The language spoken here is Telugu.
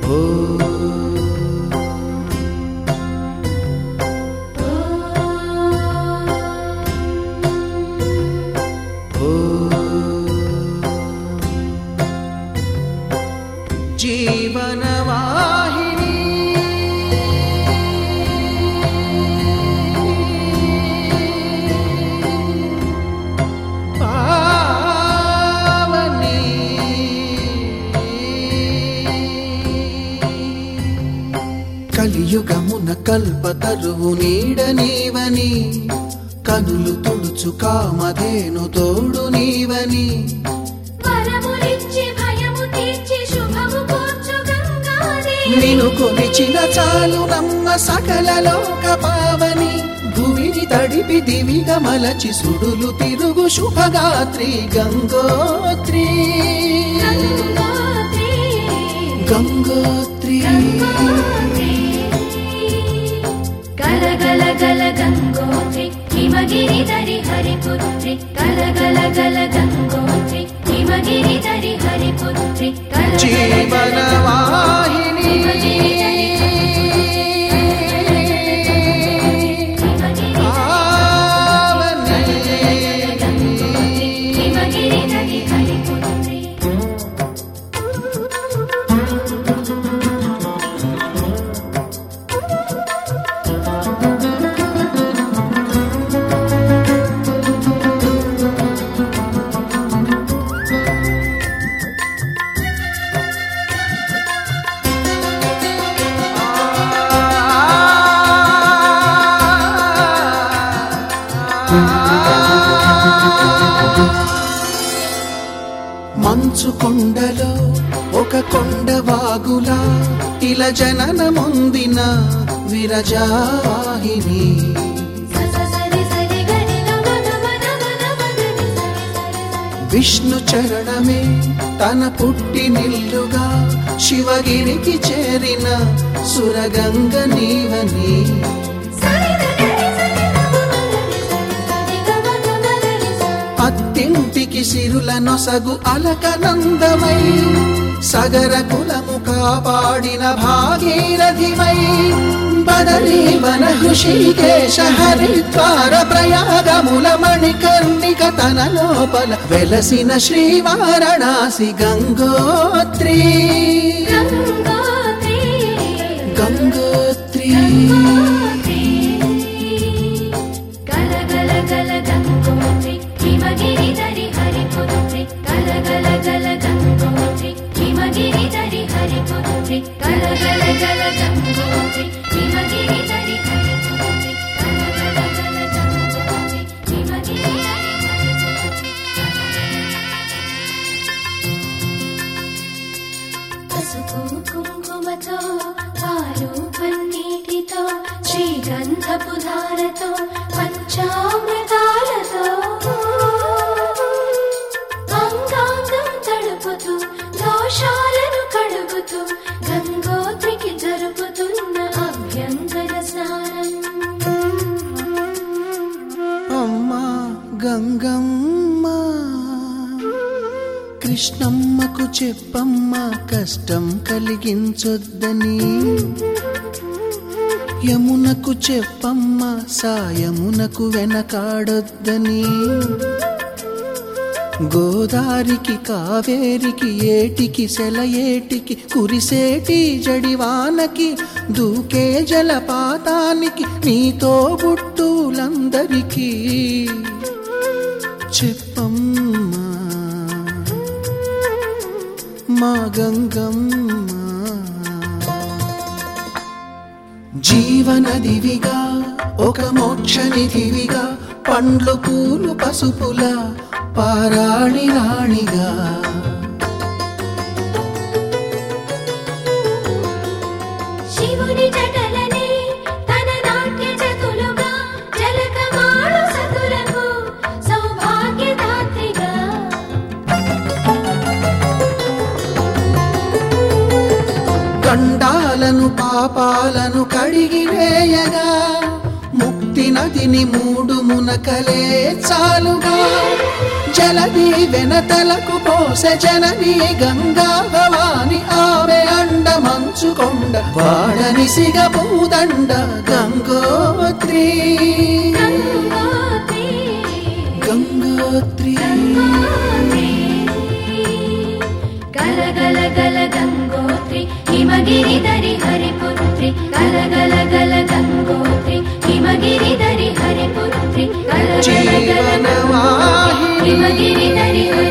జీవనవాహిని పావని కలియుగమున కల్పతరువు నీడ నీవని కనులు తుడుచు కామధేను తోడు నీవని వరములిచ్చి భయము తీర్చి శుభము కూర్చు గంగాదేవి నిను కొలిచిన చాలు నమ్మ సకల లోక పావని భూమిని తడిపి దివిగా మలచి సుడులు తిరుగు శుభగాత్రి గంగోత్రి గంగోత్రి, గంగోత్రి గంగోత్రి. గల గల గల గంగోత్రి హిమగిరి దరి హరిపుత్రి గల గల గల గంగోత్రి హిమగిరి దరి హరిపుత్రి గల గల గల జీవనవాహిని హిమగిరి దరి హిమగిరి పావని గంగోత్రి హిమగిరి దరి హరిపుత్రి మంచు కొండలో ఒక కొండ వాగులా ఇలా జననముందిన విరజావాహిని సరి సరి గరి నమ నమ నమ నమ గరి సరి సరి సరి విష్ణు చరణమే తన పుట్టినిల్లుగా శివగిరికి చేరిన సురగంగ నీవని సరి గరి సరి నమ గరి సరి సరి గమ నమ గరి సరి అత్తింటికి సిరుల నొసగు అలకనందమై సగర కులము కాపాడిన భాగీరథిమై బదరీ వన హృషికేశ హరిద్వార ప్రయాగముల మణికర్ణిక తన లోపల వెలసిన శ్రీవారణాసి గంగోత్రి గంగోత్రి గంగోత్రి గంగోత్రి గల గల గల గంగోత్రి హిమగిరి దరి హరిపుత్రి గల గల గల గంగోత్రి హిమగిరి దరి హరిపుత్రి గల గల గల గంగోత్రి హిమగిరి దరి హరిపుత్రి గల గల గల గంగోత్రి హిమగిరి దరి హరిపుత్రి పసుపు కుంకుమతో పాలు పన్నీటితో శ్రీగంధపు ధారతో పంచామృతాలతో అంగాంగం తడుపుతూ దోషాలను కడుగుతూ గంగోత్రికి జరుపుతున్న అభ్యంతర స్నానం అమ్మా గంగమ్మ కృష్ణమ్మకు చెప్పమ్మా కష్టం కలిగించొద్దని యమునకు చెప్పమ్మా సాయమునకు వెనకాడొద్దని గోదారికి కావేరికి ఏటికి సెలయేటికి కురిసేటి జడివానకి దూకే జలపాతానికి నీతో బుట్టులందరికీ చెప్పమ్మా మా గంగమ్మ జీవనదివిగా ఒక మోక్షనిధివిగా పండ్లు పూలు పసుపుల పారాణి రాణిగా శివుని జటలనే తన నాట్య జతులుగా జలకమాడు సతులకు సౌభాగ్యదాత్రిగా గండాలను పాపాలను కడిగివేయగా ముక్తి నదిని మూడు మునకలే చాలుగా జల జగదీ వెనతలకు పోస జననీ గంగా భవాని ఆమె అండ మంచుకొండ వాడని సిగ పూదండ గంగోత్రి గంగోత్రి గంగోత్రి గల గల గల గంగోత్రి హిమగిరిధరి హరిపుత్రి గల గల గల గంగోత్రి హిమగిరిధరి హరిపుత్రి గల గల గల గంగోత్రి జీవనవాహిని హిమగిరిధరి హరిపుత్రి